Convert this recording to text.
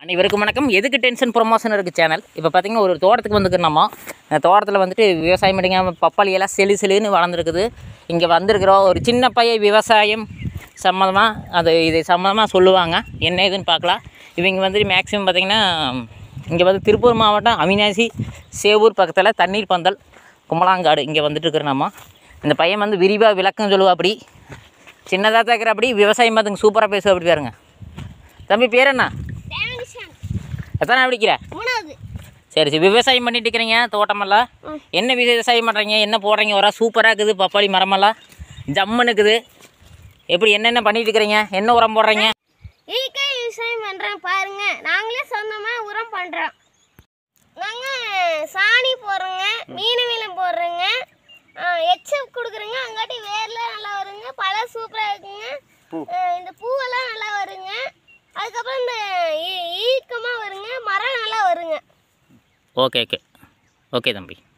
அனைவருக்கும் வணக்கம் எதுக்கு டென்ஷன் ப்ரொமோஷன் இருக்குது சேனல் இப்போ பார்த்தீங்கன்னா ஒரு தோட்டத்துக்கு வந்துருக்கோம் இந்த தோட்டத்தில் வந்துட்டு விவசாயம் பண்ணிங்க பப்பாளி எல்லாம் செளி செளின்னு வளர்ந்துருக்குது இங்கே வந்திருக்கிறோம் ஒரு சின்ன பையன் விவசாயம் சம்மந்தமாக அது இது சம்மந்தமாக சொல்லுவாங்க என்ன ஏதுன்னு பார்க்கலாம் இவங்க வந்துட்டு மேக்ஸிமம் பார்த்தீங்கன்னா இங்கே வந்து திருப்பூர் மாவட்டம் அவினாசி சேவூர் பக்கத்தில் தண்ணீர் பந்தல் கும்பலாங்காடு இங்கே வந்துட்டு இருக்கிற நம்ம இந்த பையன் வந்து விரிவாக விளக்கம் சொல்லுவா அப்படி சின்னதாக இருக்கிற அப்படி விவசாயம் பார்த்துங்க சூப்பராக பேசுவா அப்படி பாருங்க தம்பி பேர் என்ன எத்தனை படிக்கிற மூணாவது சரி சரி விவசாயம் பண்ணிட்டு இருக்கிறீங்க தோட்டமெல்லாம் என்ன விவசாயம் பண்ணுறீங்க என்ன போடுறீங்க வரா சூப்பராக இருக்குது பப்பாளி மரமெல்லாம் ஜம்முன்னு இருக்குது எப்படி என்னென்ன பண்ணிட்டு இருக்கிறீங்க என்ன உரம் போடுறீங்க இயற்கை விவசாயம் பண்ணுறோம் பாருங்க நாங்களே சொந்தமாக உரம் பண்ணுறோம் நாங்கள் சாணி போடுறோங்க மீன் மீளம் போடுறோங்க எச்எஃப் கொடுக்குறோங்க அங்காட்டி வேர்லாம் நல்லா வருங்க பழம் சூப்பராக இருக்குங்க ஆ, இந்த பூவெல்லாம் நல்லா வருங்க அதுக்கப்புறம் இந்த ஈ- ஈக்கமாக வருங்க மரம் நல்லா வருங்க ஓகே ஓகே ஓகே தம்பி